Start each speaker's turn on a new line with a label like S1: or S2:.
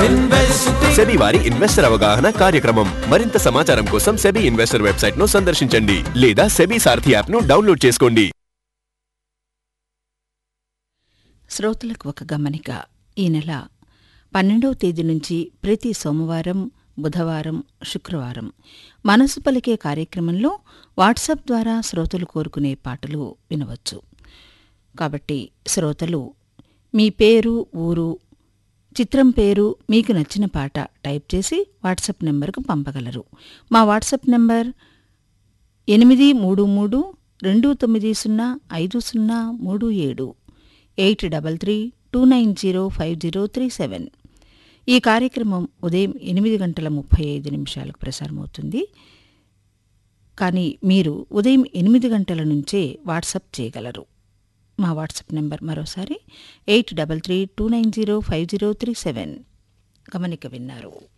S1: SEBI వారి investor అవగాహన కార్యక్రమం మరింత సమాచారం కోసం సెబీ ఇన్వెస్టర్ వెబ్సైట్ ను సందర్శించండి లేదా సెబీ సారథి యాప్ ను డౌన్లోడ్ చేసుకోండి
S2: శ్రోతలకు ఒక గమనిక ఈ నెల పన్నెండవ తేదీ నుంచి ప్రతి సోమవారం బుధవారం శుక్రవారం మనసు పలికే కార్యక్రమంలో వాట్సాప్ ద్వారా శ్రోతలు కోరుకునే పాటలు వినవచ్చు కాబట్టి శ్రోతలు మీ పేరు ఊరు చిత్రం పేరు మీకు నచ్చిన పాట టైప్ చేసి వాట్సాప్ నెంబర్కు పంపగలరు మా వాట్సాప్ నెంబర్ ఎనిమిది మూడు మూడు రెండు తొమ్మిది సున్నా ఐదు సున్నా మూడు ఏడు eight double three two nine zero five zero three seven ఈ కార్యక్రమం ఉదయం ఎనిమిది గంటల ముప్పై ఐదు నిమిషాలకు ప్రసారమవుతుంది కానీ మీరు ఉదయం ఎనిమిది గంటల నుంచే వాట్సప్ చేయగలరు మా వాట్సాప్ నెంబర్ మరోసారి eight double three two nine zero five zero three seven గమనిక విన్నారు